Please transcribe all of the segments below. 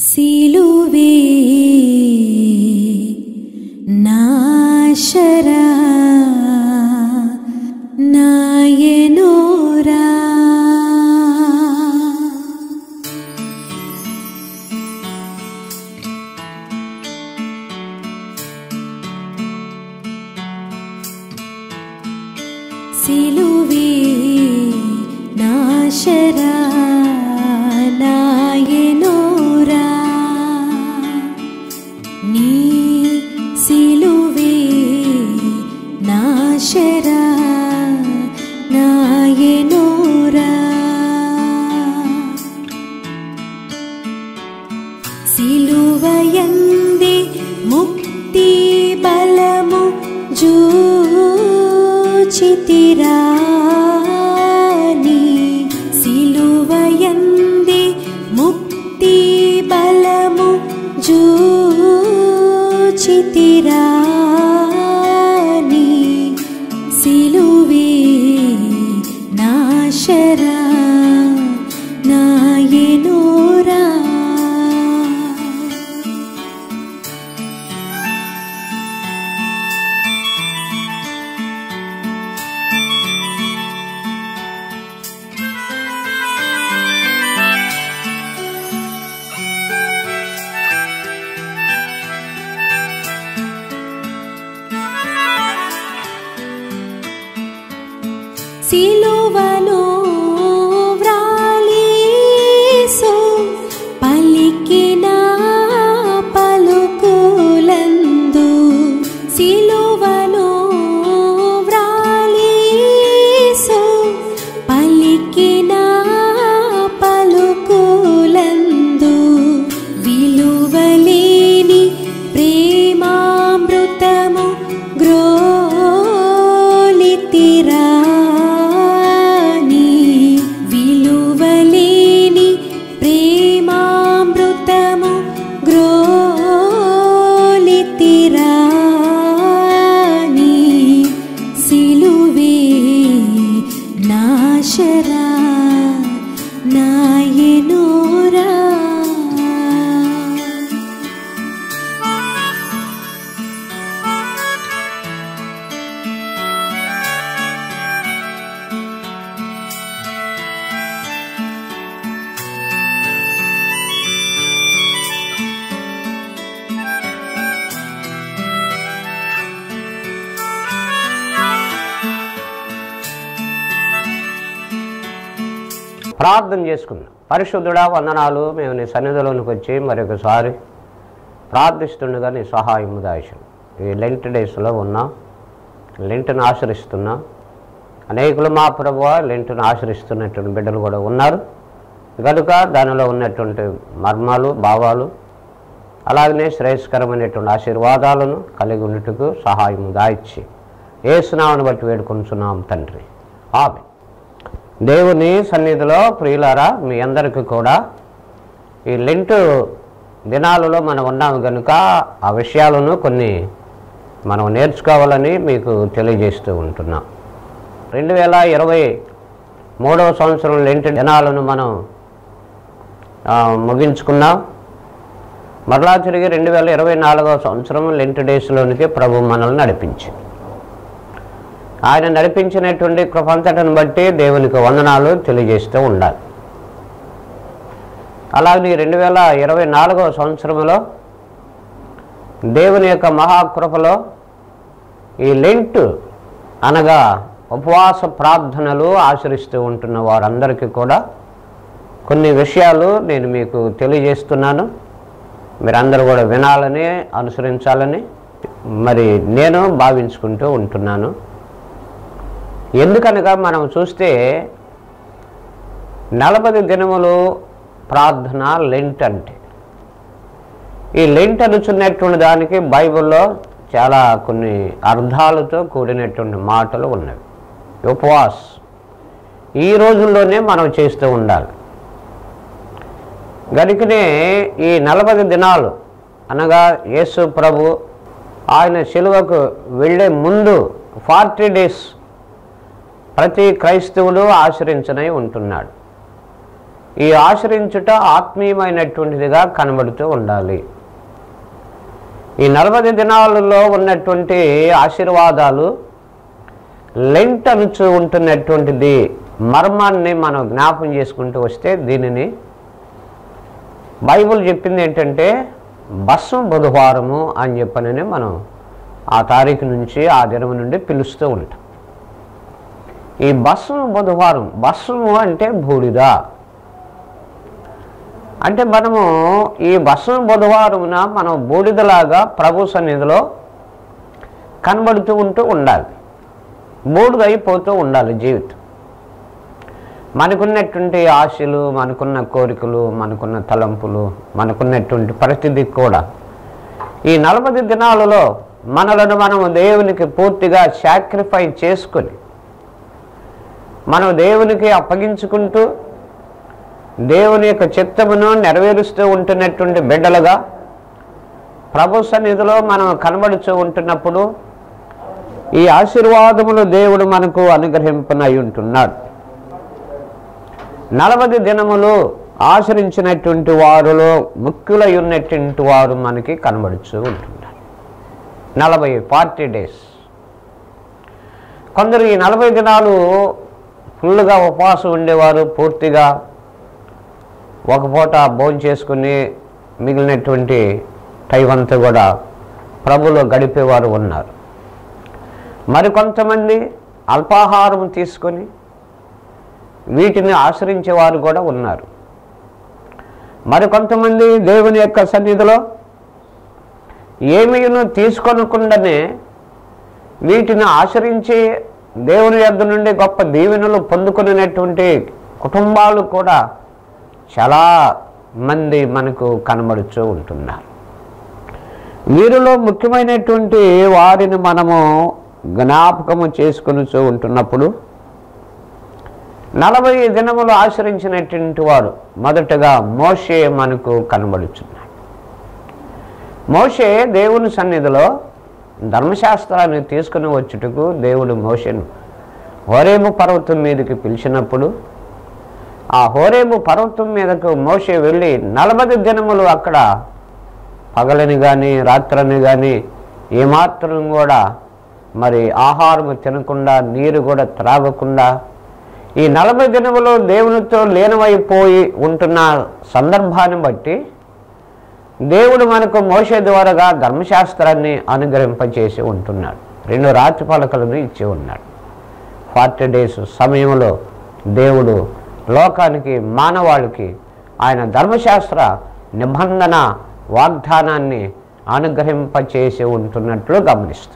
సిలువే నాశరా నాయనోరా సిలువే నాశరా నాయనోరా నీ సిలువే నాశరా నాయనోరా సిలువయందే ముక్తి బలము జూచితిరా నీ సిలువయందే ముక్తి బలము జూచితిరా నీ సిలువే నాశరా నాయనోరా సిలువలో వ్రాలీసు పలికిన పలుకులందు సిలువలో వ్రాలీసు పలికిన పలుకులందు విలువలేని ప్రేమామృతము గ్రోలితిరా నీ విలువలేని ప్రేమామృతము గ్రోలితిరా నీ సిలువే నాశరా నాయనోరా ప్రార్థన చేసుకుందాం పరిశుద్ధుడా వందనాలు మేము నీ సన్నిధిలోనికి వచ్చి మరొకసారి ప్రార్థిస్తుండగా నీ సహాయం దాయిషం ఈ లెంట్ డేస్లో ఉన్నాం లెంట్ను ఆశ్రయిస్తున్నాం అనేకులు మా ప్రభు లెంట్ను ఆశ్రయిస్తున్నటువంటి బిడ్డలు కూడా ఉన్నారు కనుక దానిలో ఉన్నటువంటి మర్మాలు భావాలు అలాగనే శ్రేయస్కరమైనటువంటి ఆశీర్వాదాలను కలిగి ఉన్నట్టుకు సహాయం దాయిచ్చి ఏ స్నామను బట్టి వేడుకొంచున్నాం తండ్రి ఆమె దేవుని సన్నిధిలో ప్రియులారా మీ అందరికీ కూడా ఈ లెంటు దినాలలో మనం ఉన్నాము కనుక ఆ విషయాలను కొన్ని మనం నేర్చుకోవాలని మీకు తెలియజేస్తూ ఉంటున్నాం రెండు వేల ఇరవై మూడవ సంవత్సరం లెంటు దినాలను మనం ఆ, ముగించుకున్నాం మరలా తిరిగి రెండు వేల ఇరవై నాలుగవ సంవత్సరం లెంట్ డేస్లోనికి ప్రభు మనల్ని నడిపించింది ఆయన నడిపించినటువంటి కృపంతటను బట్టి దేవునికి వందనాలు తెలియజేస్తూ ఉండాలి అలాగే రెండు వేల ఇరవై నాలుగవ సంవత్సరంలో దేవుని యొక్క మహాకృపలో ఈ లెంట్ అనగా ఉపవాస ప్రార్థనలు ఆచరిస్తూ ఉంటున్న వారందరికీ కూడా కొన్ని విషయాలు నేను మీకు తెలియజేస్తున్నాను మీరందరూ కూడా వినాలని అనుసరించాలని మరి నేను భావించుకుంటూ ఉంటున్నాను ఎందుకనగా మనం చూస్తే నలభై దినములు ప్రార్థన లెంట్ అంటే ఈ లెంట్ అనుచున్నటువంటి దానికి బైబిల్లో చాలా కొన్ని అర్థాలతో కూడినటువంటి మాటలు ఉన్నవి ఉపవాస్ ఈ రోజుల్లోనే మనం చేస్తూ ఉండాలి గనుకనే ఈ నలభై దినాలు అనగా యేసు ప్రభు ఆయన శిలువకు వెళ్ళే ముందు ఫార్టీ డేస్ ప్రతి క్రైస్తవుడు ఆచరించనై ఉంటున్నాడు ఈ ఆశ్రయించుట ఆత్మీయమైనటువంటిదిగా కనబడుతూ ఉండాలి ఈ నలభై దినాలలో ఉన్నటువంటి ఆశీర్వాదాలు లెంట్ అనుచు ఉంటున్నటువంటిది మర్మాన్ని మనం జ్ఞాపం చేసుకుంటూ వస్తే దీనిని బైబుల్ చెప్పింది ఏంటంటే బస్సు బుధవారము అని చెప్పనని మనం ఆ తారీఖు నుంచి ఆ దినం నుండి పిలుస్తూ ఉంటాం ఈ బస్సు బుధవారం బస్సు అంటే బూడిద అంటే మనము ఈ బస్సు బుధవారమున మనం బూడిదలాగా ప్రభు సన్నిధిలో కనబడుతూ ఉంటూ ఉండాలి బూడిదైపోతూ ఉండాలి జీవితం మనకున్నటువంటి ఆశలు మనకున్న కోరికలు మనకున్న తలంపులు మనకున్నటువంటి పరిస్థితి కూడా ఈ నలభై దినాలలో మనలను మనము దేవునికి పూర్తిగా సాక్రిఫై చేసుకొని మనం దేవునికి అప్పగించుకుంటూ దేవుని యొక్క చిత్తమును నెరవేరుస్తూ ఉంటున్నటువంటి బిడ్డలుగా ప్రభు సన్నిధిలో మనం కనబడుతూ ఉంటున్నప్పుడు ఈ ఆశీర్వాదములు దేవుడు మనకు అనుగ్రహింపనై ఉంటున్నాడు నలభై దినములు ఆచరించినటువంటి వారిలో ముఖ్యులై ఉన్నటువంటి వారు మనకి కనబడుతూ ఉంటున్నారు నలభై ఫార్టీ డేస్ కొందరు ఈ నలభై దినాలు ఫుల్గా ఉపవాసం ఉండేవారు పూర్తిగా ఒక పూట భోజనం చేసుకుని మిగిలినటువంటి టైం అంతా కూడా ప్రభులో గడిపేవారు ఉన్నారు మరికొంతమంది అల్పాహారం తీసుకొని వీటిని ఆశ్రయించేవారు కూడా ఉన్నారు మరికొంతమంది దేవుని యొక్క సన్నిధిలో ఏమీను తీసుకొనకుండానే వీటిని ఆశ్రయించి దేవుని యొద్ద నుండి గొప్ప దీవెనలు పొందుకునేటువంటి కుటుంబాలు కూడా చాలా మంది మనకు కనబడుతూ ఉంటున్నారు వీరిలో ముఖ్యమైనటువంటి వారిని మనము జ్ఞాపకము చేసుకునిచూ ఉంటున్నప్పుడు నలభై దినములు ఆచరించినటువంటి వారు మొదటగా మోషే మనకు కనబడుచున్నాడు మోషే దేవుని సన్నిధిలో ధర్మశాస్త్రాన్ని తీసుకుని వచ్చుటకు దేవుడు మోషను హోరేము పర్వతం మీదకి పిలిచినప్పుడు ఆ హోరేము పర్వతం మీదకు మోషే వెళ్ళి నలభై దినములు అక్కడ పగలని కానీ రాత్రని కానీ ఏమాత్రం కూడా మరి ఆహారం తినకుండా నీరు కూడా త్రాగకుండా ఈ నలభై దినములు దేవునితో లీనమైపోయి ఉంటున్న సందర్భాన్ని బట్టి దేవుడు మనకు మోసే ద్వారాగా ధర్మశాస్త్రాన్ని అనుగ్రహింపచేసి ఉంటున్నాడు రెండు రాత్రి పలకలను ఇచ్చి ఉన్నాడు ఫార్టీ డేస్ సమయంలో దేవుడు లోకానికి మానవాళికి ఆయన ధర్మశాస్త్ర నిబంధన వాగ్దానాన్ని అనుగ్రహింపచేసి ఉంటున్నట్లు గమనిస్తాం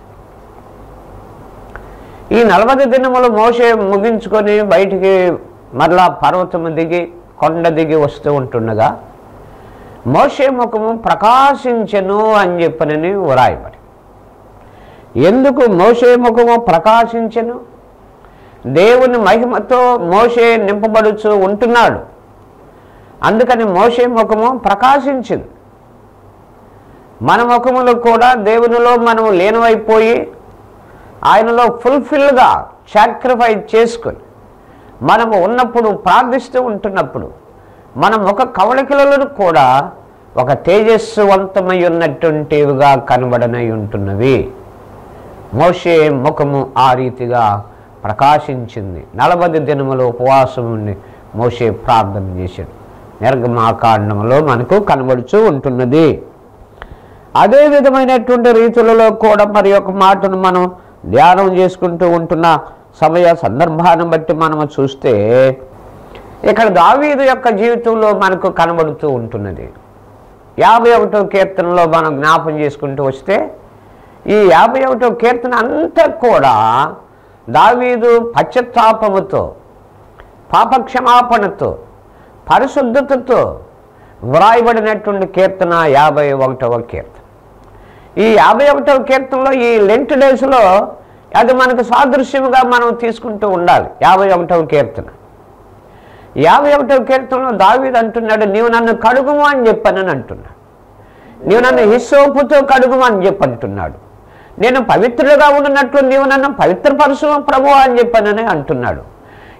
ఈ నలభై దినములు మోసే ముగించుకొని బయటికి మరలా పర్వతము దిగి కొండ దిగి వస్తూ ఉంటుండగా మోషే ముఖము ప్రకాశించెను అని చెప్పనని వ్రాయబడి ఎందుకు మోషే ముఖము ప్రకాశించెను దేవుని మహిమతో మోషే నింపబడుచు ఉంటున్నాడు అందుకని మోషే ముఖము ప్రకాశించింది మన ముఖములు కూడా దేవునిలో మనం లీనమైపోయి ఆయనలో ఫుల్ఫిల్గా సాక్రిఫైస్ చేసుకొని మనము ఉన్నప్పుడు ప్రార్థిస్తూ ఉంటున్నప్పుడు మన ముఖ కవళికలలో కూడా ఒక తేజస్సువంతమై ఉన్నటువంటివిగా కనబడనై ఉంటున్నవి మోషే ముఖము ఆ రీతిగా ప్రకాశించింది నలభై దినములు ఉపవాసం ఉండి మోషే ప్రార్థన చేశాడు నిర్గమాకాండంలో మనకు కనబడుచూ ఉంటున్నది అదే విధమైనటువంటి రీతులలో కూడా మరి ఒక మాటను మనం ధ్యానం చేసుకుంటూ ఉంటున్న సమయ సందర్భాన్ని బట్టి మనము చూస్తే ఇక్కడ దావీదు యొక్క జీవితంలో మనకు కనబడుతూ ఉంటున్నది యాభై ఒకటో కీర్తనలో మనం జ్ఞాపం చేసుకుంటూ వస్తే ఈ యాభై ఒకటో కీర్తన అంతా కూడా దావీదు పశ్చత్తాపముతో పాపక్షమాపణతో పరిశుద్ధతతో వ్రాయబడినటువంటి కీర్తన యాభై ఒకటవ కీర్తన ఈ యాభై ఒకటవ కీర్తనలో ఈ లెంట్ డేస్లో అది మనకు సాదృశ్యముగా మనం తీసుకుంటూ ఉండాలి యాభై ఒకటవ కీర్తన యాభై ఒకటవ కీర్తనలో దావీదు అంటున్నాడు నీవు నన్ను కడుగుము అని చెప్పానని అంటున్నాడు నీవు నన్ను హిస్సోపుతో కడుగుము అని చెప్పి అంటున్నాడు నేను పవిత్రుడుగా ఉన్నట్లు నీవు నన్ను పవిత్రపరచు ప్రభు అని చెప్పానని అంటున్నాడు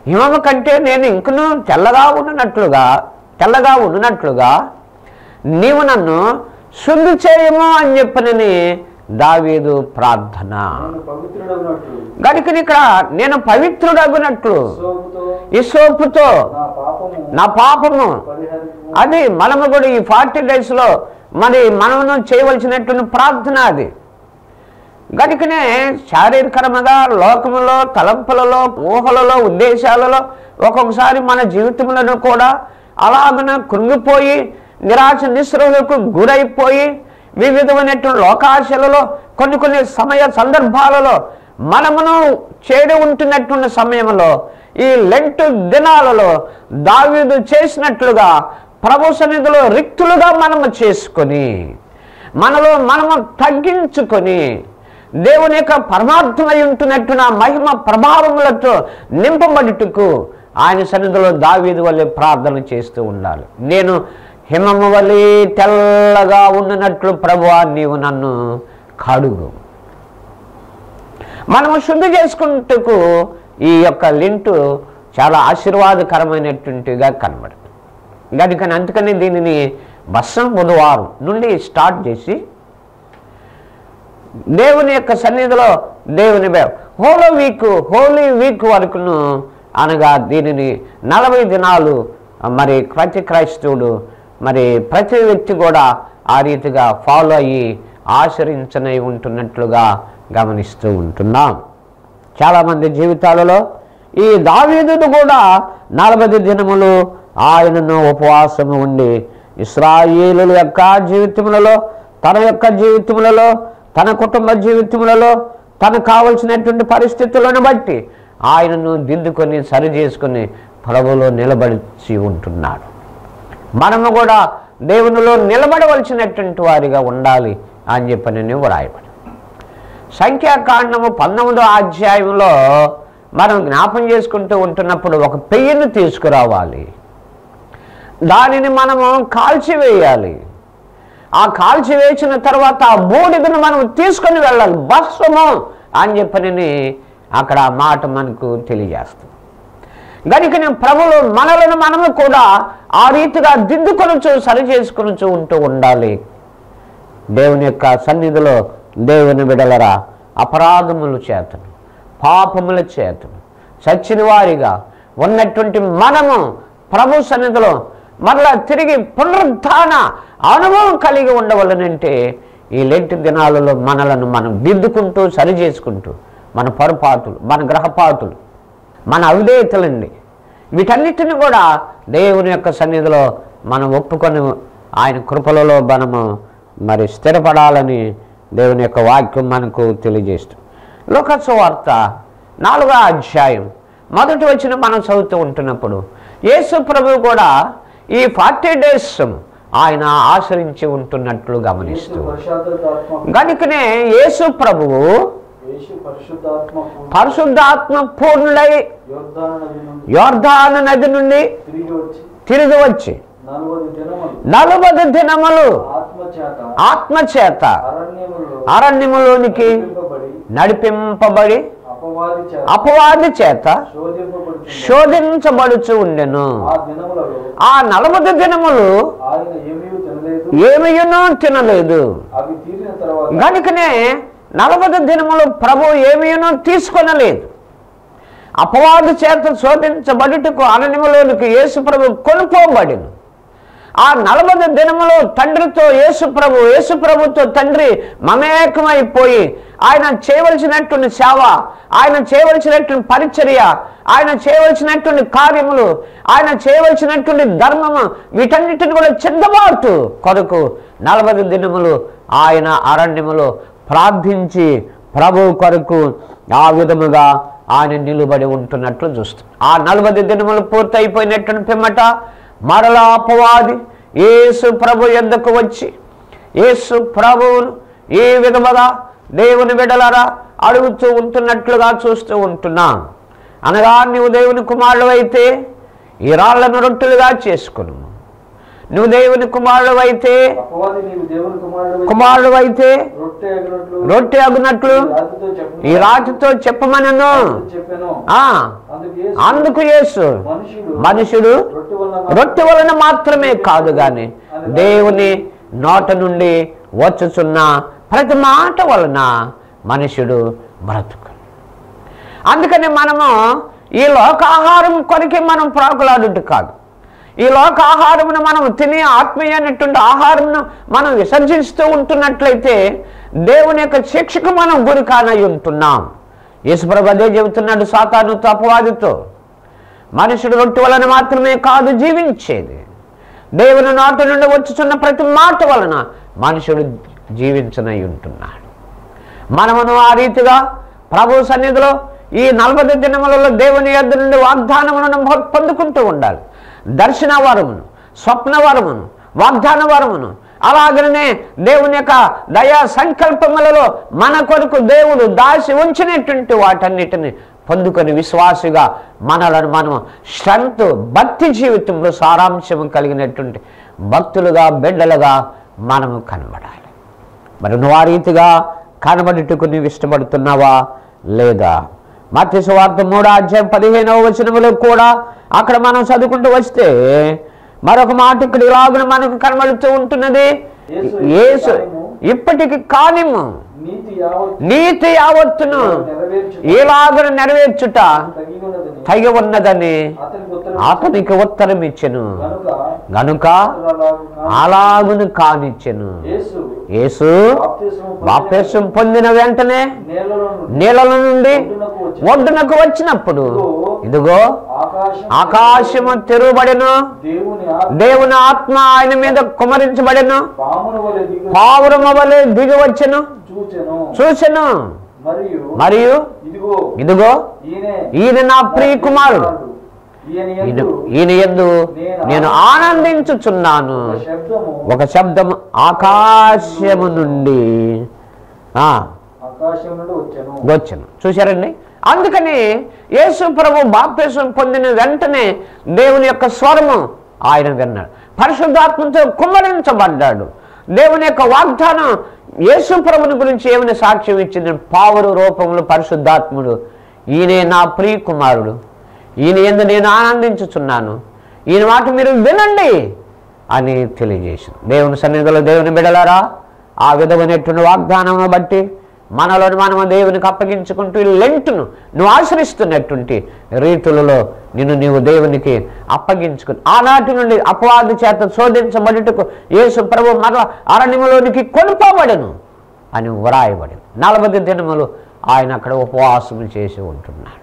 హిమము కంటే నేను ఇంకను తెల్లగా ఉన్నట్లుగా తెల్లగా ఉన్నట్లుగా నీవు నన్ను శుద్ధి చేయము అని చెప్పనని దావీదు ప్రార్థన నేను పవిత్రుడగునట్లు గనుక ఇక్కడ నేను పవిత్రుడగునట్లు సోపుతో ఈ సోపుతో నా పాపము నా పాపము పరిహరింపు అది మనము కూడా ఈ ఫార్టీ డేస్లో మరి మనము చేయవలసినటువంటి ప్రార్థన అది గనుకనే శారీరకరముగా లోకములో తలంపులలో ఊహలలో ఉద్దేశాలలో ఒక్కొక్కసారి మన జీవితములను కూడా అలాగన కృంగిపోయి నిరాశ నిస్సృహలకు గురైపోయి వివిధమైనటువంటి లోకాశలలో కొన్ని కొన్ని సమయ సందర్భాలలో మనమును చేడి ఉంటున్నటువంటి సమయంలో ఈ లెంట్ దినాలలో దావీదు చేసినట్లుగా ప్రభు సన్నిధిలో రిక్తులుగా మనము చేసుకొని మనలో మనము తగ్గించుకొని దేవుని యొక్క పరమార్థమై ఉంటున్నట్టు నా మహిమ ప్రభావములతో నింపబడుటకు ఆయన సన్నిధిలో దావీదు వల్లే ప్రార్థన చేస్తూ ఉండాలి నేను హిమము వలె తెల్లగా ఉన్నట్లు ప్రభువా నీవు నన్ను కడుగు మనము శుద్ధి చేసుకుంటకు ఈ యొక్క లింటు చాలా ఆశీర్వాదకరమైనటువంటిగా కనబడుతుంది కనుకని అందుకని దీనిని బస్సం బుధవారం నుండి స్టార్ట్ చేసి దేవుని యొక్క సన్నిధిలో దేవుని బే- హోలీ వీక్ హోలీ వీక్ వరకును అనగా దీనిని నలభై దినాలు మరి ప్రతి క్రైస్తవుడు మరి ప్రతి వ్యక్తి కూడా ఆ రీతిగా ఫాలో అయ్యి ఆచరించనై ఉంటున్నట్లుగా గమనిస్తూ ఉంటున్నాం చాలామంది జీవితాలలో ఈ దావీదుడు కూడా నలభై దినములు ఆయనను ఉపవాసము ఉండి ఇస్రాయేలుల యొక్క జీవితములలో తన యొక్క జీవితములలో తన కుటుంబ జీవితములలో తనకు కావలసినటువంటి పరిస్థితులను బట్టి ఆయనను దిద్దుకొని సరి చేసుకొని ప్రభులో నిలబడిచి ఉంటున్నాడు మనము కూడా దేవునిలో నిలబడవలసినటువంటి వారిగా ఉండాలి అని చెప్పి నేను వ్రాయబడి సంఖ్యాకాండము పంతొమ్మిదో అధ్యాయంలో మనం జ్ఞాపం చేసుకుంటూ ఉంటున్నప్పుడు ఒక పెయ్యను తీసుకురావాలి దానిని మనము కాల్చివేయాలి ఆ కాల్చివేసిన తర్వాత ఆ బూడిదను మనం తీసుకొని వెళ్ళాలి భస్వము అని చెప్పని అక్కడ ఆ మాట మనకు తెలియజేస్తుంది గనుక నేను ప్రభులు మనలను మనము కూడా ఆ రీతిగా దిద్దుకొనుచు సరి చేసుకొనుచు ఉంటూ ఉండాలి దేవుని యొక్క సన్నిధిలో దేవుని విడలరా అపరాధముల చేతను పాపముల చేతను చచ్చిన వారిగా ఉన్నటువంటి మనము ప్రభు సన్నిధిలో మరలా తిరిగి పునరుద్ధాన అనుభవం కలిగి ఉండవలనంటే ఈ లెంటి దినాలలో మనలను మనం దిద్దుకుంటూ సరి చేసుకుంటూ మన పొరపాటులు మన గ్రహపాతులు మన అవిధేయతలండి వీటన్నిటిని కూడా దేవుని యొక్క సన్నిధిలో మనం ఒప్పుకొని ఆయన కృపలలో మనము మరి స్థిరపడాలని దేవుని యొక్క వాక్యం మనకు తెలియజేస్తుంది లోకత్సవ వార్త నాలుగో అధ్యాయం మొదటి వచ్చిన మనం చదువుతూ ఉంటున్నప్పుడు యేసు ప్రభు కూడా ఈ ఫార్టీ డేస్ ఆయన ఆచరించి ఉంటున్నట్లు యేసు గమనిస్తూ పరిశుద్ధాత్మ గనుకనే యేసు ప్రభువు యేసు పరిశుద్ధాత్మ పరిశుద్ధాత్మ పూర్ణుడై యోర్ధాను నది నుండి యోర్ధాను నది నుండి తిరిగి వచ్చి తిరిగి వచ్చి నలభై దినములు నలభై దినములు ఆత్మ చేత ఆత్మచేత అరణ్యములో అరణ్యములోనికి నడిపింపబడి నడిపింపబడి అపవాది చేత అపవాది చేత శోధింపబడుతుంది శోధించబడుచు ఉండెను ఆ దినములలో ఆ నలభై దినములు ఆయన ఏమీ తినలేదు ఏమియునో తినలేదు అవి తీరిన తర్వాత గనుకనే నలభై దినములు ప్రభు ఏమియునో తీసుకొనలేదు అపవాదు చేత శోధించబడుటకు అరణ్యములోనికి యేసు ప్రభు కొనుక్కోబడిను ఆ నలభై దినములో తండ్రితో యేసు ప్రభు యేసు ప్రభుతో తండ్రి మమేకమైపోయి ఆయన చేయవలసినటువంటి సేవ ఆయన చేయవలసినటువంటి పరిచర్య ఆయన చేయవలసినటువంటి కార్యములు ఆయన చేయవలసినటువంటి ధర్మము వీటన్నిటిని కూడా చెందబాటు కొరకు నలభై దినములు ఆయన అరణ్యములో ప్రార్థించి ప్రభు కొరకు ఆ విధముగా ఆయన నిలుబడి ఉంటున్నట్లు చూస్తాం ఆ నలభై దినములు పూర్తయిపోయినటువంటి పిమ్మట మరలా అపవాది యేసు ప్రభు ఎద్దకు వచ్చి యేసు ప్రభువును ఈ విధముగా దేవుని బిడలరా అడుగుతూ ఉంటున్నట్లుగా చూస్తూ ఉంటున్నాం అనగా నీవు దేవుని కుమారుడు అయితే ఈ రాళ్లను రొట్టెలుగా చేసుకును నువ్వు దేవుని కుమారుడు అయితే అపవాది నీవు దేవుని కుమారుడు కుమారుడు అయితే రొట్టె రొట్టె ఎగినట్లు రొట్టె అగునట్లు ఈ రాతితో చెప్పను. ఈ రాతితో చెప్పమనను చెప్పాను ఆ అందుకు యేసు, అందుకు యేసు మనుషుడు మనుషుడు రొట్టె వలన రొట్టె వలన మాత్రమే కాదు గాని దేవుని నోట నుండి వచ్చుచున్న ప్రతి మాట వలన మనుషుడు బ్రతుకు అందుకని మనము ఈ లోకాహారం కొరకే మనం ప్రాకులాడుట కాదు ఈ లోకాహారమును మనం తినే ఆత్మీయమైనటువంటి ఆహారమును మనం విసర్జిస్తూ ఉంటున్నట్లయితే దేవుని యొక్క శిక్షకు మనం గురి కానై ఉంటున్నాం యేసుప్రభు అదే చెబుతున్నాడు సాతానుతో అపవాదితో మనుషుడు రొట్టె వలన మాత్రమే కాదు జీవించేది దేవుని నాట నుండి వచ్చుచున్న ప్రతి మాట వలన మనుషుడు జీవించనై ఉంటున్నాడు మనమును ఆ రీతిగా ప్రభు సన్నిధిలో ఈ నలభై దినములలో దేవుని యొద్ద నుండి వాగ్దానములను పొ- పొందుకుంటూ ఉండాలి దర్శన వరమును స్వప్న వరమును వాగ్దాన వరమును అలాగనే దేవుని యొక్క దయా సంకల్పములలో మన కొరకు దేవుడు దాసి ఉంచినటువంటి వాటన్నిటిని పొందుకొని విశ్వాసిగా మనలను మనం స్ట్రెంత్ భక్తి జీవితంలో సారాంశం కలిగినటువంటి భక్తులుగా బిడ్డలుగా మనము కనబడాలి మరి నువ్వు ఆ రీతిగా కనబడుటకు నీవు ఇష్టపడుతున్నావా లేదా మత్స్య సువార్త మూడో అధ్యాయం పదిహేనవ వచనములో కూడా అక్కడ మనం చదువుకుంటూ వస్తే మరొక మాట ఇక్కడ ఇలాగున మనకు కనబడుతూ ఉంటున్నది యేసు యేసు కానిము, ఇప్పటికి కానిము నీతి యావత్ నీతి యావత్తును నెరవేర్చు ఇలాగున నెరవేర్చుట తగి ఉన్నదని తగి ఉన్నదని అతనికి ఉత్తరం అతనికి ఉత్తరం ఇచ్చెను కనుక గనుక అలాగు కాని అలాగును కానిచ్చెను యేసు యేసు బాప్తిస్మము పొందిన బాప్తిసం పొందిన వెంటనే నేలలో నుండి నీళ్ళ నుండి ఒడ్డునకు వచ్చి ఒడ్డునకు వచ్చినప్పుడు ఇదిగో ఆకాశం ఆకాశము తెరువబడెను దేవుని ఆత్మ దేవుని ఆత్మ ఆయన మీద కుమరించబడెను పాముల వలె దిగు పావురమ వలె దిగి వచ్చెను చూచెను చూసెను మరియు మరియు ఇదిగో ఇదిగో ఈయనే ఈయన నా ప్రియ కుమారుడు ఈయన ఈయన యందు ఈయన యందు నేను ఆనందించుచున్నాను ఒక శబ్దము ఒక శబ్దం ఆకాశము నుండి ఆ ఆకాశం నుండి వచ్చెను వచ్చను చూశారండి అందుకని యేసు ప్రభు బాప్తిసం పొందిన వెంటనే దేవుని యొక్క స్వరము ఆయన విన్నాడు పరిశుద్ధాత్మతో కుమ్మరించబడ్డాడు దేవుని యొక్క వాగ్దానం యేసు ప్రభుని గురించి ఏమైనా సాక్ష్యం ఇచ్చింది పావురు రూపంలో పరిశుద్ధాత్ముడు ఈయనే నా ప్రియ కుమారుడు ఈయన ఎందు నేను ఆనందించుచున్నాను ఈయన మాట మీరు వినండి అని తెలియజేసింది దేవుని సన్నిధిలో దేవుని బిడలారా ఆ విధమైనటువంటి వాగ్దానం బట్టి మనలోని మనం దేవునికి అప్పగించుకుంటూ ఈ లెంటును నువ్వు ఆశ్రయిస్తున్నటువంటి రీతులలో నిన్ను నీవు దేవునికి అప్పగించుకుని ఆనాటి నుండి అపవాది చేత శోధించబడుటకు యేసు ప్రభు మరల అరణ్యములోనికి కొనుకోబడను అని వ్రాయబడింది నలభై దినములు ఆయన అక్కడ ఉపవాసం చేసి ఉంటున్నాడు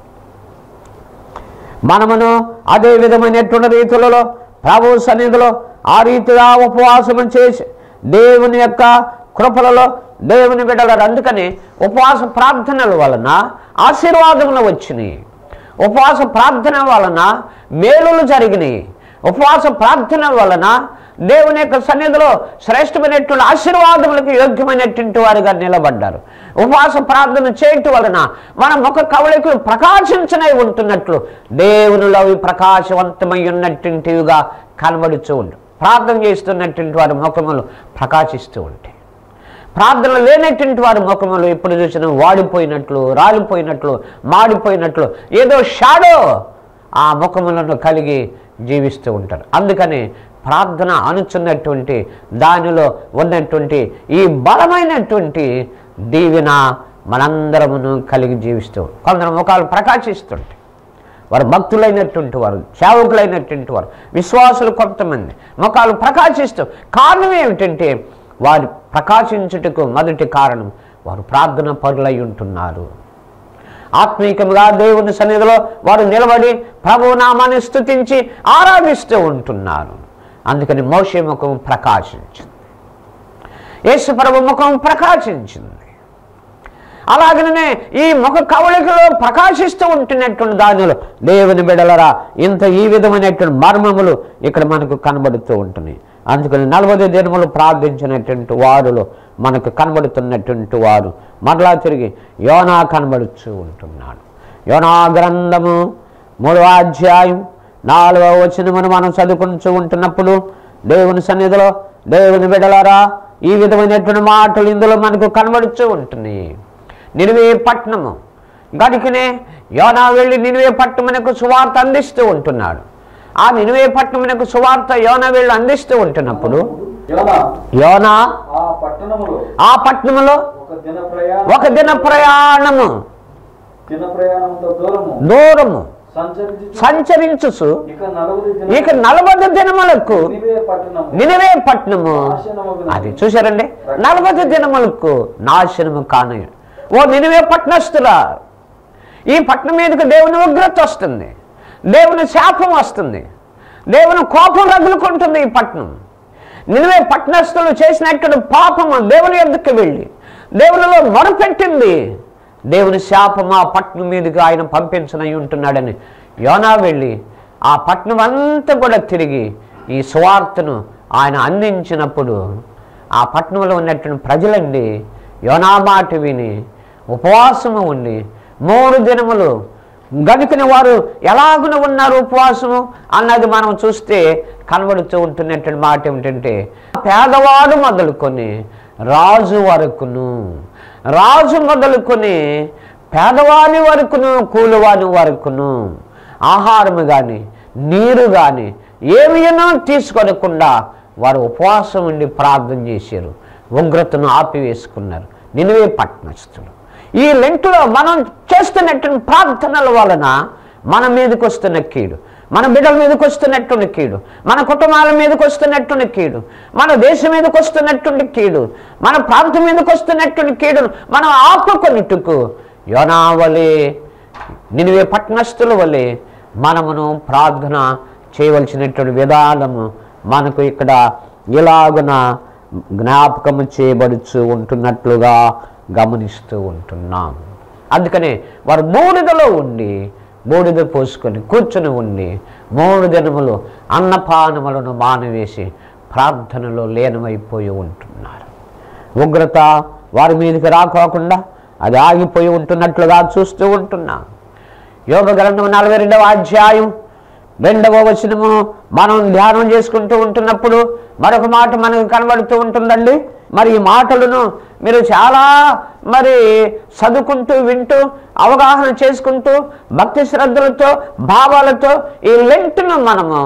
మనమును అదే విధమైనటువంటి రీతులలో ప్రభు సన్నిధిలో ఆ రీతిగా ఉపవాసం చేసి దేవుని యొక్క కృపలలో దేవుని బిడ్డలు అందుకని ఉపవాస ప్రార్థనల వలన ఆశీర్వాదములు వచ్చినాయి ఉపవాస ప్రార్థన వలన మేలులు జరిగినాయి ఉపవాస ప్రార్థన వలన దేవుని యొక్క సన్నిధిలో శ్రేష్టమైనటువంటి ఆశీర్వాదములకు యోగ్యమైనటువంటి వారుగా నిలబడ్డారు ఉపవాస ప్రార్థన చేయటం వలన మన ముఖ కవళికలు ప్రకాశించనై ఉంటున్నట్లు దేవునిలో అవి ప్రకాశవంతమై ఉన్నటువంటివిగా కనబడుతూ ఉండు ప్రార్థన చేస్తున్నటువంటి వారి ముఖములు ప్రకాశిస్తూ ఉంటాయి ప్రార్థన లేనటువంటి వారి ముఖములు ఎప్పుడు చూసినా వాడిపోయినట్లు రాలిపోయినట్లు మాడిపోయినట్లు ఏదో షాడో ఆ ముఖములను కలిగి జీవిస్తూ ఉంటారు అందుకని ప్రార్థన అనుచున్నటువంటి దానిలో ఉన్నటువంటి ఈ బలమైనటువంటి దీవెన మనందరమును కలిగి జీవిస్తూ కొందరు ముఖాలు ప్రకాశిస్తుంటాయి వారు భక్తులైనటువంటి వారు సేవకులైనటువంటి వారు విశ్వాసులు కొంతమంది ముఖాలు ప్రకాశిస్తూ కారణం ఏమిటంటే వారు ప్రకాశించుటకు మొదటి కారణం వారు ప్రార్థన పరులై ఉంటున్నారు ఆత్మీకంగా దేవుని సన్నిధిలో వారు నిలబడి ప్రభు నామాన్ని స్తుతించి ఆరాధిస్తూ ఉంటున్నారు అందుకని మోషే ముఖం ప్రకాశించింది యేసు ప్రభు ముఖం ప్రకాశించింది అలాగనే ఈ ముఖ కవళికలో ప్రకాశిస్తూ ఉంటున్నటువంటి దానిలో దేవుని బిడలరా ఇంత ఈ విధమైనటువంటి మర్మములు ఇక్కడ మనకు కనబడుతూ ఉంటున్నాయి అందుకని నలభై దినములు ప్రార్థించినటువంటి వారులో మనకు కనబడుతున్నటువంటి వారు మరలా తిరిగి యోనా కనబడుతూ ఉంటున్నాడు యోనా గ్రంథము మూడవ అధ్యాయం నాలుగవ వచనమును మనం చదువుకుంటూ ఉంటున్నప్పుడు దేవుని సన్నిధిలో దేవుని బిడలారా ఈ విధమైనటువంటి మాటలు ఇందులో మనకు కనబడుతూ ఉంటున్నాయి నినివే పట్టణము గనుకనే యోనా వెళ్ళి నినివే పట్టణమునకు సువార్త అందిస్తూ ఉంటున్నాడు ఆ నినివే పట్టణమునకు సువార్త యోనా వెళ్ళి అందిస్తూ ఉంటున్నప్పుడు యోనా యోనా ఆ పట్టణములో ఆ పట్టణములో ఒక దిన ప్రయాణం ఒక దిన ప్రయాణము దిన ప్రయాణంతో దూరము దూరము సంచరించి సంచరించుసు ఇక నలుగురి ఇక నలభై దినములకు నినివే పట్టణము నినివే పట్టణము నాశనమగును. అది చూశారండి నలభై దినములకు నాశనము కాను ఓ నినివే పట్టణస్తులా ఈ పట్టణం మీదకి దేవుని ఉగ్రత వస్తుంది దేవుని శాపం వస్తుంది దేవుని కోపం రగులుకుంటుంది ఈ పట్టణం నినివే పట్టణస్తులు చేసినటువంటి పాపము దేవుని ఎద్దుకు వెళ్ళి దేవునిలో మొరపెట్టింది దేవుని శాపం ఆ పట్టణం మీదకి ఆయన పంపించనై ఉంటున్నాడని యోనా వెళ్ళి ఆ పట్టణం అంతా కూడా తిరిగి ఈ సువార్తను ఆయన అందించినప్పుడు ఆ పట్టణంలో ఉన్నటువంటి ప్రజలండి యోనా మాట విని ఉపవాసము ఉండి మూడు దినములు గనుకని వారు ఎలాగున ఉన్నారు ఉపవాసము అన్నది మనం చూస్తే కనబడుతూ ఉంటున్నటువంటి మాట ఏమిటంటే పేదవాడు మొదలుకొని రాజు వరకును రాజు మొదలుకొని పేదవాని వరకును కూలివాని వరకును ఆహారము కానీ నీరు కానీ ఏమీనో తీసుకొనకుండా వారు ఉపవాసం ఉండి ప్రార్థన చేశారు ఉగ్రతను ఆపివేసుకున్నారు నినివే పట్టణస్థులు ఈ లెంట్లో మనం చేస్తున్నటువంటి ప్రార్థనల వలన మన మీదకి వస్తున్న కీడు మన బిడ్డల మీదకి వస్తున్నటువంటి కీడు మన కుటుంబాల మీదకి వస్తున్నటువంటి కీడు మన దేశం మీదకి వస్తున్నటువంటి కీడు మన ప్రాంతం మీదకి వస్తున్నటువంటి కీడును మనం ఆపుకొనిట్టుకు యోనావలే నినివే పట్టణస్థుల వలె మనమును ప్రార్థన చేయవలసినటువంటి విధానము మనకు ఇక్కడ ఇలాగున జ్ఞాపకము చేయబడుచు ఉంటున్నట్లుగా గమనిస్తూ ఉంటున్నాం అందుకనే వారు బూడిదలో ఉండి బూడిద పోసుకొని కూర్చుని ఉండి మూడు దినములు అన్నపానములను మానవేసి ప్రార్థనలో లీనమైపోయి ఉంటున్నారు ఉగ్రత వారి మీదకి రాకోకుండా అది ఆగిపోయి ఉంటున్నట్లుగా చూస్తూ ఉంటున్నాం యోగ గ్రంథం నలభై రెండవ అధ్యాయం రెండవ వచనము మనం ధ్యానం చేసుకుంటూ ఉంటున్నప్పుడు మరొక మాట మనకు కనబడుతూ ఉంటుందండి మరి ఈ మాటలను మీరు చాలా మరి చదువుకుంటూ వింటూ అవగాహన చేసుకుంటూ భక్తి శ్రద్ధలతో భావాలతో ఈ లెంట్ను మనము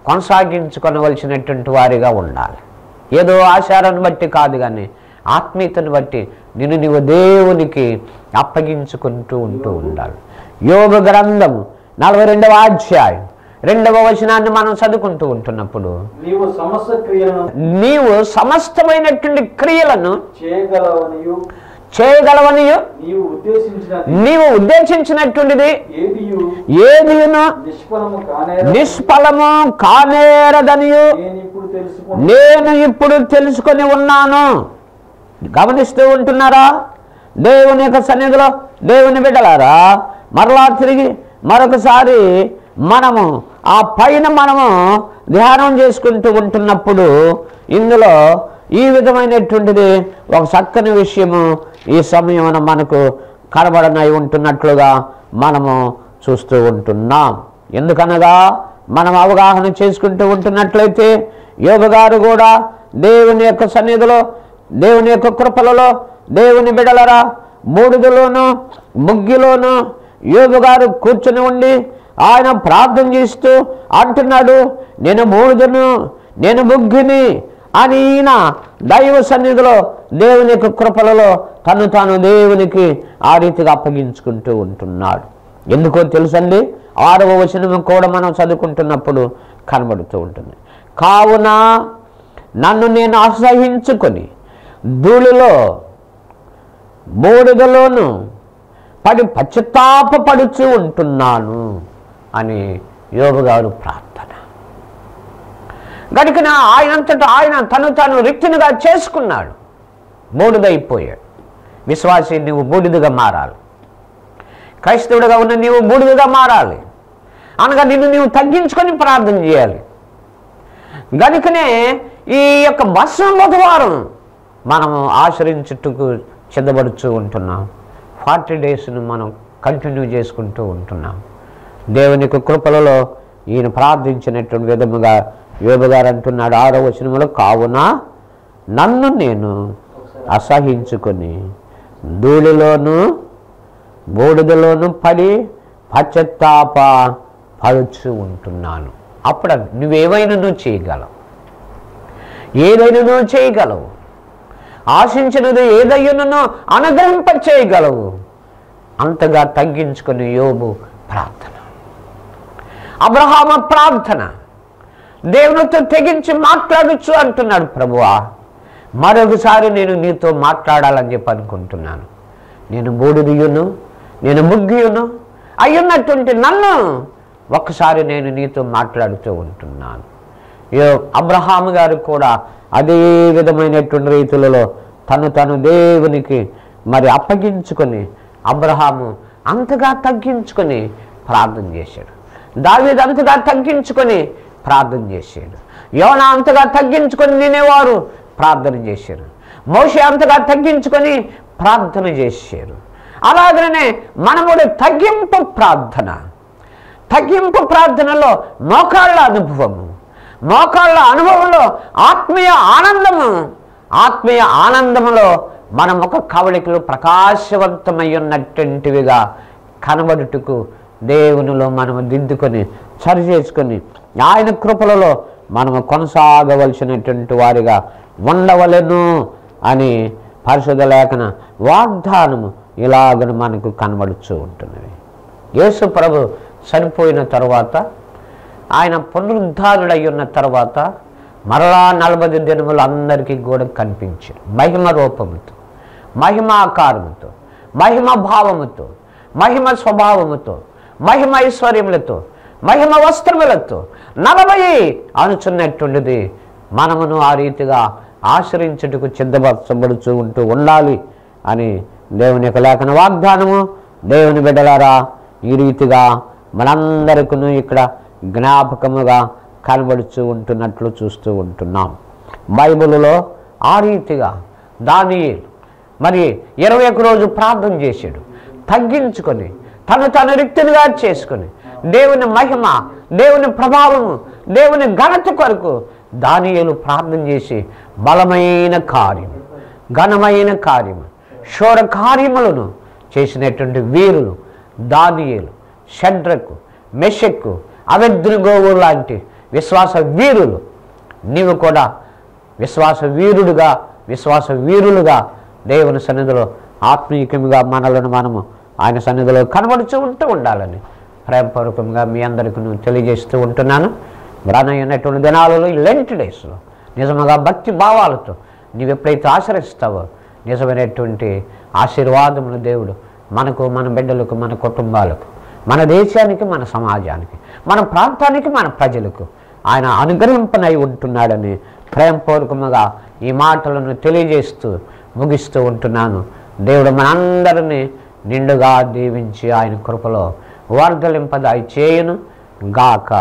కొనసాగించుకొనవలసినటువంటి వారిగా ఉండాలి ఏదో ఆచారాన్ని బట్టి కాదు కానీ ఆత్మీయతను బట్టి నిన్ను నీవు దేవునికి అప్పగించుకుంటూ ఉంటూ ఉండాలి యోగ గ్రంథం నలభై రెండవ అధ్యాయం రెండవ వచనాన్ని మనం చదువుకుంటూ ఉంటున్నప్పుడు నీవు సమస్త క్రియలను నీవు సమస్తమైనటువంటి క్రియలను చేయగలవనియు చేయగలవనియు నీవు ఉద్దేశించినది నీవు ఉద్దేశించినటువంటిది ఏదియు ఏదియును నిష్ఫలము కానే నిష్ఫలము కానేరదనియు నేను ఇప్పుడు తెలుసుకుంటా నేను ఇప్పుడు తెలుసుకొని ఉన్నాను గమనిస్తూ ఉంటున్నారా దేవుని యొక్క సన్నిధిలో దేవుని బిడ్డలారా మరలా తిరిగి మరొకసారి మనము ఆ పైన మనము ధ్యానం చేసుకుంటూ ఉంటున్నప్పుడు ఇందులో ఈ విధమైనటువంటిది ఒక చక్కని విషయము ఈ సమయమున మనకు కనబడనై ఉంటున్నట్లుగా మనము చూస్తూ ఉంటున్నాం ఎందుకనగా మనం అవగాహన చేసుకుంటూ ఉంటున్నట్లయితే యోగ గారు కూడా దేవుని యొక్క సన్నిధిలో దేవుని యొక్క కృపలలో దేవుని బిడలరా బూడిదలోను ముగ్గిలోను యోగు గారు కూర్చుని ఉండి ఆయన ప్రార్థన చేస్తూ అంటున్నాడు నేను బూడిదను నేను ముగ్గిని అని ఈయన దైవ సన్నిధిలో దేవుని యొక్క కృపలలో తను తాను దేవునికి ఆ రీతిగా అప్పగించుకుంటూ ఉంటున్నాడు ఎందుకో తెలుసండి ఆరవ వచనం కూడా మనం చదువుకుంటున్నప్పుడు కనబడుతూ ఉంటుంది కావున నన్ను నేను అసహించుకొని ధూళిలో బూడిదలోను పడి పశ్చాత్తాపడుచు ఉంటున్నాను అని యోగు గారు ప్రార్థన గడికిన ఆయనంతటా ఆయన తను తాను రిక్తునిగా చేసుకున్నాడు బూడిదైపోయాడు విశ్వాసి నువ్వు బూడిదగా మారాలి క్రైస్తవుడిగా ఉన్న నీవు బూడిదగా మారాలి అనగా నిన్ను నీవు తగ్గించుకొని ప్రార్థన చేయాలి గనుకనే ఈ యొక్క భస్మ బుధవారం మనము ఆచరించుటకు సిద్ధపడుతూ ఉంటున్నాం ఫార్టీ డేస్ను మనం కంటిన్యూ చేసుకుంటూ ఉంటున్నాం దేవుని యొక్క కృపలలో ఈయన ప్రార్థించినటువంటి విధముగా యోగ గారు అంటున్నాడు ఆరో వచనములో కావున నన్ను నేను అసహించుకొని ధూళిలోను బూడిదలోను పడి పశ్చత్తాప పడుచు ఉంటున్నాను అప్పుడు నువ్వేమైనా నువ్వు చేయగలవు ఏదైనా నువ్వు చేయగలవు ఆశించినది ఏదయ్యనో అనుగ్రహింప చేయగలవు అంతగా తగ్గించుకుని యోబు ప్రార్థన అబ్రహామ ప్రార్థన దేవునితో తెగించి మాట్లాడచ్చు అంటున్నాడు ప్రభువా మరొకసారి నేను నీతో మాట్లాడాలని చెప్పి అనుకుంటున్నాను నేను బూడిదియును నేను ముగ్గియును అయ్యున్నటువంటి నన్ను ఒక్కసారి నేను నీతో మాట్లాడుతూ ఉంటున్నాను యో అబ్రహాము గారు కూడా అదే విధమైనటువంటి రీతులలో తను తను దేవునికి మరి అప్పగించుకొని అబ్రహాము అంతగా తగ్గించుకొని ప్రార్థన చేశాడు దావీదు అంతగా తగ్గించుకొని ప్రార్థన చేశాడు యోన అంతగా తగ్గించుకొని తినేవారు ప్రార్థన చేశారు మోషే అంతగా తగ్గించుకొని ప్రార్థన చేశారు అలాగనే మనముడు తగ్గింపు ప్రార్థన తగ్గింపు ప్రార్థనలో మోకాళ్ళ అనుభవము మోకాళ్ళ అనుభవంలో ఆత్మీయ ఆనందము ఆత్మీయ ఆనందములో మన ముఖ కవళికలు ప్రకాశవంతమై ఉన్నటువంటివిగా కనబడుటకు దేవునిలో మనము దిద్దుకొని సరి చేసుకొని ఆయన కృపలలో మనము కొనసాగవలసినటువంటి వారిగా ఉండవలెను అని పరిశుద్ధ లేఖన వాగ్దానము ఇలాగను మనకు కనబడుతూ ఉంటున్నది యేసు ప్రభు చనిపోయిన తరువాత ఆయన పునరుద్ధానుడై ఉన్న తర్వాత మరలా నలభై దినములు అందరికీ కూడా కనిపించాడు మహిమ రూపముతో మహిమ ఆకారముతో మహిమ భావముతో మహిమ స్వభావముతో మహిమ ఐశ్వర్యములతో మహిమ వస్త్రములతో నలభై అనుచున్నటువంటిది మనమును ఆ రీతిగా ఆశ్రయించుటకు సిద్ధపరచబడుచు ఉంటూ ఉండాలి అని దేవుని యొక్క లేఖన వాగ్దానము దేవుని బిడ్డలారా ఈ రీతిగా మనందరికీ ఇక్కడ జ్ఞాపకముగా కనబడుచు ఉంటున్నట్లు చూస్తూ ఉంటున్నాం బైబిల్లో ఆ రీతిగా దానియేలు మరి ఇరవై ఒక రోజు ప్రార్థన చేశాడు తగ్గించుకొని తను తన రిక్తులుగా చేసుకొని దేవుని మహిమ దేవుని ప్రభావము దేవుని ఘనత కొరకు దానియేలు ప్రార్థన చేసి బలమైన కార్యం ఘనమైన కార్యము శోర కార్యములను చేసినటువంటి వీరులు దానియేలు షడ్రకు మెషక్కు అభద్రగోవు లాంటి విశ్వాస వీరులు నీవు కూడా విశ్వాస వీరుడుగా విశ్వాస వీరులుగా దేవుని సన్నిధిలో ఆత్మీయకంగా మనలను మనము ఆయన సన్నిధిలో కనబడుతూ ఉంటూ ఉండాలని ప్రేమపూర్వకంగా మీ అందరికీ నేను తెలియజేస్తూ ఉంటున్నాను రానయ్యున్నటువంటి దినాలలో ఈ లెంట్ డేస్లో నిజముగా భక్తి భావాలతో నీవు ఎప్పుడైతే ఆశ్రయిస్తావో నిజమైనటువంటి ఆశీర్వాదములు దేవుడు మనకు మన బిడ్డలకు మన కుటుంబాలకు మన దేశానికి మన సమాజానికి మన ప్రాంతానికి మన ప్రజలకు ఆయన అనుగ్రహింపనై ఉంటున్నాడని ప్రేమపూర్వకముగా ఈ మాటలను తెలియజేస్తూ ముగిస్తూ ఉంటున్నాను దేవుడు మనందరినీ నిండుగా దీవించి ఆయన కృపలో వర్ధలింపదాయి చేయను గాక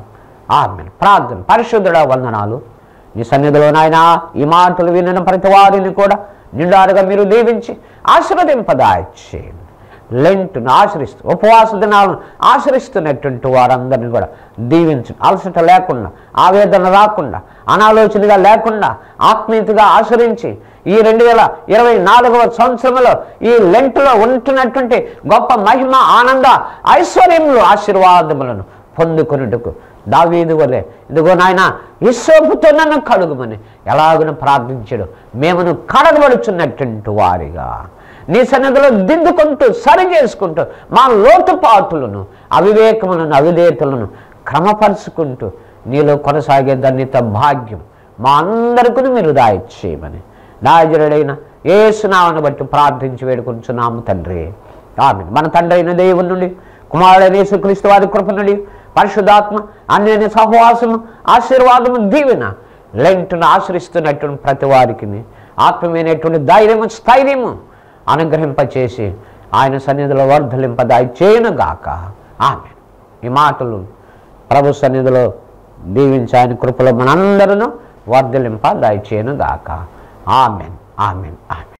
ఆమె ప్రార్థన పరిశుద్ధుడ వందనాలు నీ సన్నిధిలో నాయన ఈ మాటలు వినిన ప్రతి వారిని కూడా నిండారుగా మీరు దీవించి ఆశీర్వదింపదాయి చేయండి లెంట్ను ఆశ్రయిస్తూ ఉపవాస దినాలను ఆశ్రయిస్తున్నటువంటి వారందరినీ కూడా దీవించు అలసట లేకుండా ఆవేదన రాకుండా అనాలోచనగా లేకుండా ఆత్మీయతగా ఆశ్రయించి ఈ రెండు వేల ఇరవై నాలుగవ సంవత్సరంలో ఈ లెంట్లో ఉంటున్నటువంటి గొప్ప మహిమ ఆనంద ఐశ్వర్యములు ఆశీర్వాదములను పొందుకున్నట్టుకు దావీదు వలె ఇదిగో నాయన ఇస్సోపుతో నన్ను కడుగుమని ఎలాగున ప్రార్థించాడు మేమును కడగబడుచున్నటువంటి వారిగా నీ సన్నిధిలో దిద్దుకుంటూ సరి చేసుకుంటూ మా లోటుపాటులను అవివేకములను అవిధేయతలను క్రమపరుచుకుంటూ నీలో కొనసాగే ధన్యత భాగ్యం మా అందరికీ మీరు దాయిచ్చేయమని నాయజరుడైన ఏ సునామను బట్టి ప్రార్థించి వేడుకుంటున్నాము తండ్రి ఆమె మన తండ్రి అయిన దేవుని నుండి కుమారుడైన యేసుక్రీస్తు వారి కృప నుండి పరిశుద్ధాత్మ అన్యని సహవాసము ఆశీర్వాదము దీవెన లెంటును ఆశ్రయిస్తున్నటువంటి ప్రతి వారికి ఆత్మీయమైనటువంటి ధైర్యము స్థైర్యము అనుగ్రహింపచేసి ఆయన సన్నిధిలో వర్ధలింపదాయి చేయను గాక ఆమె ఈ మాటలు ప్రభు సన్నిధిలో దీవించి ఆయన కృపలో మనందరూ వర్ధలింప దయచేయను గాక ఆమెన్ ఆమెన్ ఆమెన్